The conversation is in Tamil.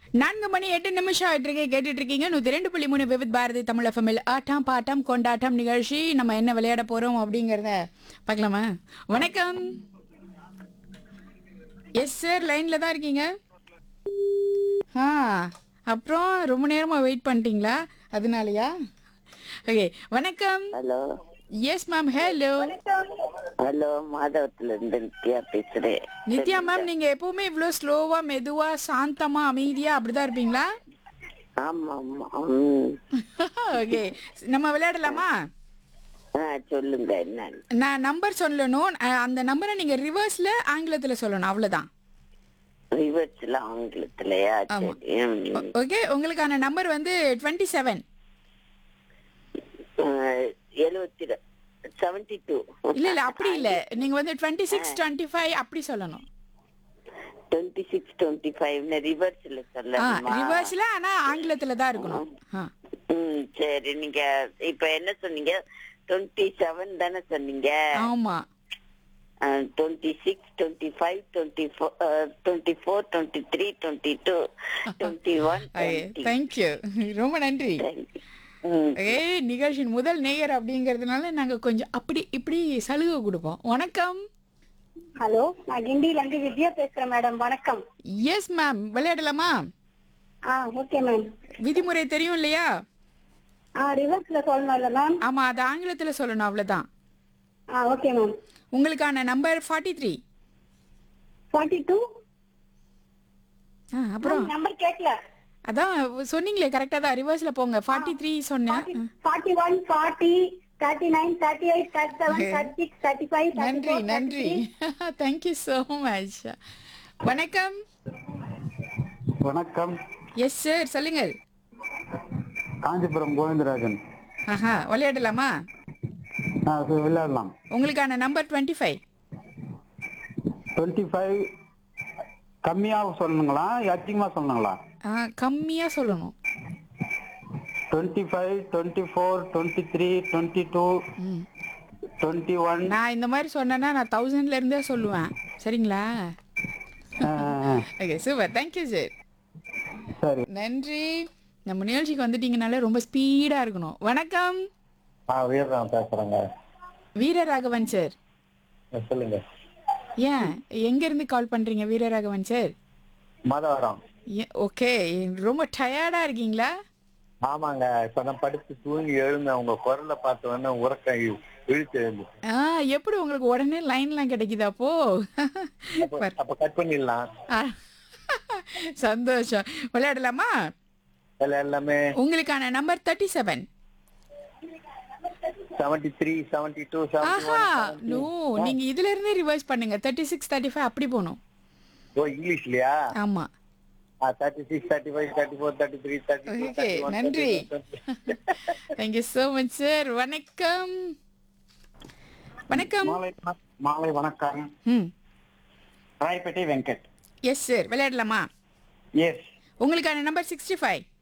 நான்கு மணி எட்டு நிமிஷம் ஆயிட்டு இருக்கு கேட்டுட்டு இருக்கீங்க நூத்தி ரெண்டு புள்ளி மூணு விவித் பாரதி தமிழ் எஃப்எம்எல் ஆட்டம் பாட்டம் கொண்டாட்டம் நிகழ்ச்சி நம்ம என்ன விளையாட போறோம் அப்படிங்கறத பார்க்கலாமா வணக்கம் எஸ் சார் லைன்ல தான் இருக்கீங்க ஆ அப்புறம் ரொம்ப நேரமா வெயிட் பண்ணிட்டீங்களா அதனாலயா ஓகே வணக்கம் hello yes ma'am hello hello மாதவத்துல இருந்து நித்யா பேசுறேன் நித்யா மேம் நீங்க எப்பவுமே இவ்ளோ ஸ்லோவா மெதுவா சாந்தமா அமைதியா அப்படிதான் இருப்பீங்களா ஆமா ஆமா ம். ஓகே நம்ம விளையாடலாமா ஆ சொல்லுங்க என்னன்னு நான் நம்பர் சொல்லணும் அஹ், அந்த நம்பரை நீங்க ரிவர்ஸ்ல ஆங்கிலத்துல சொல்லணும் அவ்வளவுதான் ரிவர்ஸ்ல ஆங்கிலத்திலயா ஆமா. சரி ம். ஓகே உங்களுக்கான நம்பர் வந்து டுவெண்ட்டி செவன் ஆ, எழுவத்தி செவன்டி டூ இல்ல இல்ல அப்படி இல்ல நீங்க வந்து டுவெண்ட்டி சிக்ஸ் டுவெண்ட்டி ஃபைவ் அப்படி சொல்லணும் டுவெண்ட்டி சிக்ஸ் டுவெண்ட்டி ஃபைவ்னு ரிவர்ஸ்ல ஆ சொல்லணுமா ரிவர்ஸ்ல ஆனா ஆங்கிலத்துல தான் இருக்கணும் ஆ ம் சரி நீங்க இப்ப என்ன சொன்னீங்க டுவெண்ட்டி செவன் தானே சொன்னீங்க ஆமா twenty six twenty five twenty four twenty four twenty three twenty two twenty one thank you ரொம்ப நன்றி ம் ஏய் நிகழ்ச்சியின் முதல் நேயர் அப்படிங்கறதுனால நாங்க கொஞ்சம் அப்படி இப்படி சலுகை கொடுப்போம் வணக்கம் ஹலோ நான் கிண்டியில இருந்து வித்யா பேசுறேன் மேடம் வணக்கம் எஸ் மேம் விளையாடலாமா ஆ ஓகே மேம் விதிமுறை தெரியும் இல்லையா ஆ ரிவர்ஸ்ல சொல்லணும்ல மேம் ஆமா அது ஆங்கிலத்துல சொல்லணும் அவ்வளவுதான் ஆ ஓகே மேம் உங்களுக்கான number forty three forty two அப்புறம் நம்பர் கேட்கல அதான் சொன்னீங்களே கரெக்டா தான் ரிவர்ஸ்ல போங்க ஃபார்ட்டி த்ரீ சொன்னேன் forty one forty thirty nine thirty eight thirty seven thirty six thirty five நன்றி நன்றி தேங்க்யூ ஸோ மச் வணக்கம் வணக்கம் எஸ் சார் சொல்லுங்கள் காஞ்சிபுரம் கோவிந்தராஜன் ஆஹா விளையாடலாமா ஆ, சரி, விளையாடலாம் உங்களுக்கான number twenty five twenty five கம்மியாக சொல்லணுங்களா அதிகமாக சொல்லணுங்களா கம்மியா சொல்லணும் twenty five twenty four twenty three twenty two twenty one நான் இந்த மாதிரி சொன்னேன்னா நான் தௌசண்ட்ல இருந்தே சொல்லுவேன் சரிங்களா ஓகே சூப்பர் தேங்க்யூ சார் சரி நன்றி நம்ம நிகழ்ச்சிக்கு வந்துட்டீங்கனாலே ரொம்ப ஸ்பீடா இருக்கணும் வணக்கம் ஆ வீரராம் பேசுகிறேங்க வீரராகவன் சார் சொல்லுங்க ஏன் எங்க இருந்து கால் பண்றீங்க வீரராகவன் சார் மாதவரம் ஓகே ரொம்ப டயர்டா இருக்கீங்களா ஆமாங்க இப்போ நான் படித்து தூங்கி எழுந்தேன் உங்க குரலை பார்த்த உடனே உறக்க இழுத்து எழுந்து ஆ எப்படி உங்களுக்கு உடனே லைன்லாம் கிடைக்குதா அப்போ பார். அப்போ கட் பண்ணிடலாம் ஆ, சந்தோஷம் விளையாடலாமா அதில் எல்லாமே உங்களுக்கான number thirty seven seventy three seventy two seventy ஆஹா ஒன் நோ நீங்க இதுல இருந்தே ரிவர்ஸ் பண்ணுங்க தேர்ட்டி சிக்ஸ் தேர்ட்டி ஃபைவ் அப்படி போகணும் ஓ இங்கிலீஷ்லையா ஆமா thirty six thirty five thirty four thirty three thirty okay நன்றி தேங்க்யூ ஸோ மச் சார் வணக்கம் வணக்கம் மாலை வண- மாலை வணக்கம் ம் ராயப்பேட்டை வெங்கட் எஸ் சார் விளையாடலாமா எஸ் உங்களுக்கான நம்பர் சிக்ஸ்டி ஃபைவ்